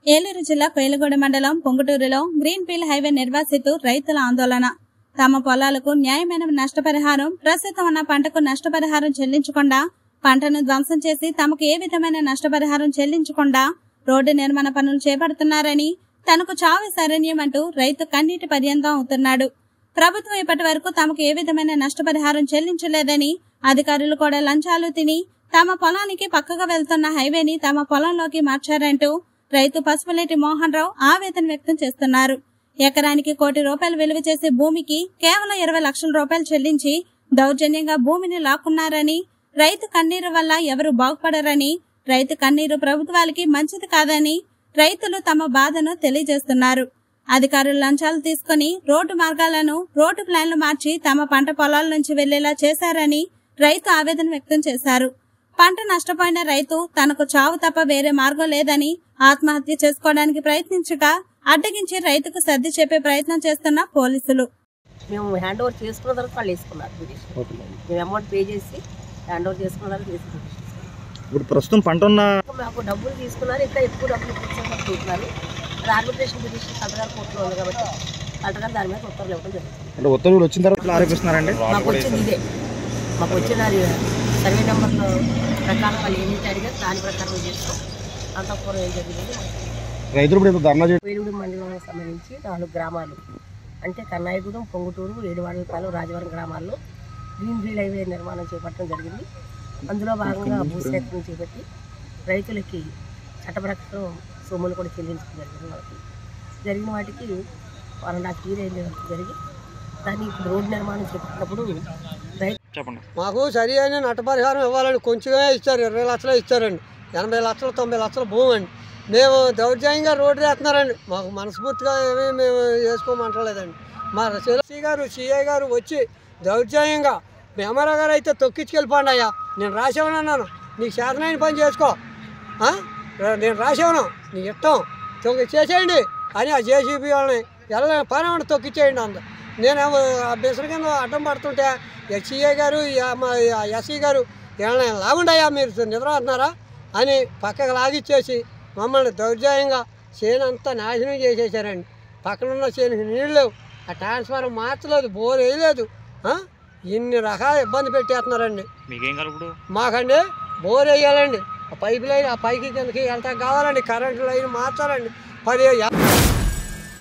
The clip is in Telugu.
ఏలూరు జిల్లా కోయిలగూడ మండలం పొంగుటూరులో గ్రీన్ ఫీల్డ్ హైవే నిర్వాసితు రైతుల ఆందోళన తమ పొలాలకు న్యాయమైన నష్టపరిహారం ప్రస్తుతం ఉన్న పంటకు నష్టపరిహారం చెల్లించకుండా పంటను ధ్వంసం చేసి తమకు ఏ విధమైన నష్టపరిహారం చెల్లించకుండా రోడ్డు నిర్మాణ పనులు చేపడుతున్నారని తనకు చావు శరణ్యం అంటూ రైతు కన్నీటి పర్యంతం అవుతున్నాడు ప్రభుత్వం ఇప్పటి వరకు తమకు ఏ విధమైన నష్టపరిహారం చెల్లించలేదని అధికారులు కూడా లంచాలు తిని తమ పొలానికి పక్కగా వెళ్తున్న హైవేని తమ పొలంలోకి మార్చారంటూ రైతు పసుపులేటి మోహన్ రావు ఆవేదన వ్యక్తం చేస్తున్నారు ఎకరానికి కోటి రూపాయలు విలువ చేసే భూమికి కేవలం ఇరవై లక్షల రూపాయలు చెల్లించి దౌర్జన్యంగా భూమిని లాక్కున్నారని రైతు కన్నీరు వల్ల ఎవరు బాగుపడరని రైతు కన్నీరు ప్రభుత్వాలకి మంచిది కాదని రైతులు తమ బాధను తెలియజేస్తున్నారు అధికారులు లంచాలు తీసుకుని రోడ్డు మార్గాలను రోడ్డు ప్లాన్లు మార్చి తమ పంట పొలాల నుంచి వెళ్లేలా చేశారని రైతు ఆవేదన వ్యక్తం చేశారు పంట నష్టపోయిన రైతు తనకు చావు తప్ప వేరే మార్గం లేదని ఆత్మహత్య చేసుకోవడానికి ప్రయత్నించగా అడ్డగించి రైతుకు సర్ది చెప్పే ప్రయత్నం చేస్తున్న పోలీసులు మేము హ్యాండ్ ఓవర్ చేసుకున్న తర్వాత వాళ్ళు వేసుకున్నారు పిటిషన్ మేము అమౌంట్ పే చేసి హ్యాండ్ ఓవర్ చేసుకున్న తర్వాత తీసుకున్నాం ఇప్పుడు ప్రస్తుతం పంట ఉన్న మాకు డబ్బులు తీసుకున్నారు ఇంకా ఎక్కువ డబ్బులు ఇప్పించాలని చూస్తున్నారు అది ఆర్బిట్రేషన్ పిటిషన్ కలెక్టర్ కోర్టులో ఉంది కాబట్టి కలెక్టర్ గారు దాని మీద ఉత్తర్వులు ఇవ్వడం జరుగుతుంది అంటే ఉత్తర్వులు వచ్చిన తర్వాత ఇట్లా ఆరోపిస్తున్నారండి మాకు వచ్చింది ఇదే మాకు వచ్చిన అది సర్వే నెంబర్లో ప్రకారం వాళ్ళు ఏమి అడిగారు దాని ప్రకారం చేస్తాం అంతఃపురం ఏం జరిగింది రైతులు ఇప్పుడు ఇంత ధర్నా చేసి వేలుగుడి మండలానికి సంబంధించి నాలుగు గ్రామాలు అంటే కన్నాయిగూడెం పొంగుటూరు ఏడువాడలపాలెం రాజవరం గ్రామాల్లో గ్రీన్ ఫీల్డ్ హైవే నిర్మాణం చేపట్టడం జరిగింది అందులో భాగంగా భూసేకరణ చేపట్టి రైతులకి చట్ట ప్రకారం సొమ్ములు కూడా చెల్లించడం జరిగింది వాళ్ళకి జరిగిన వాటికి వన్ అండ్ హాఫ్ ఇయర్ అయింది వరకు జరిగి దాన్ని ఇప్పుడు రోడ్డు నిర్మాణం చేపట్టినప్పుడు రైతు చెప్పండి మాకు సరి అయిన నష్టపరిహారం ఇవ్వాలని కొంచెమే ఇచ్చారు ఇరవై లక్షలు ఇచ్చారండి ఎనభై లక్షలు తొంభై లక్షలు భూమి అండి మేము దౌర్జన్యంగా రోడ్డు వేస్తున్నారండి మాకు మనస్ఫూర్తిగా ఏమీ మేము వేసుకోమంటలేదండి మా సిఎస్సి గారు సిఐ గారు వచ్చి దౌర్జన్యంగా భీమరావు గారు అయితే తొక్కించుకెళ్ళిపోండి అయ్యా నేను రాసేవనన్నాను నీకు చేతనైన పని చేసుకో ఆ? నేను రాసేవను నీ ఇష్టం తొక్కి చేసేయండి అని ఆ జేసీబీ వాళ్ళని ఎలా పని ఏమన్నా తొక్కిచ్చేయండి అంద నేను ఆ బిసర కింద అడ్డం పడుతుంటే సిఐ గారు ఎస్సీ గారు ఏమైనా లాగుండయ్యా మీరు నిద్రపోతున్నారా అని పక్కకు లాగిచ్చేసి మమ్మల్ని దౌర్జన్యంగా చేను అంతా నాశనం చేసేసారండి పక్కనున్న చేనుకి నీళ్ళు లేవు ఆ ట్రాన్స్ఫారం మార్చలేదు బోర్ వేయలేదు ఆ? ఇన్ని రకాల ఇబ్బంది పెట్టేస్తున్నారండి మీకేం కాదు ఇప్పుడు మాకండి బోర్ వేయాలండి ఆ పైప్ లైన్ ఆ పైకి కిందకి వెళ్తా కావాలండి కరెంటు లైన్ మార్చాలండి పది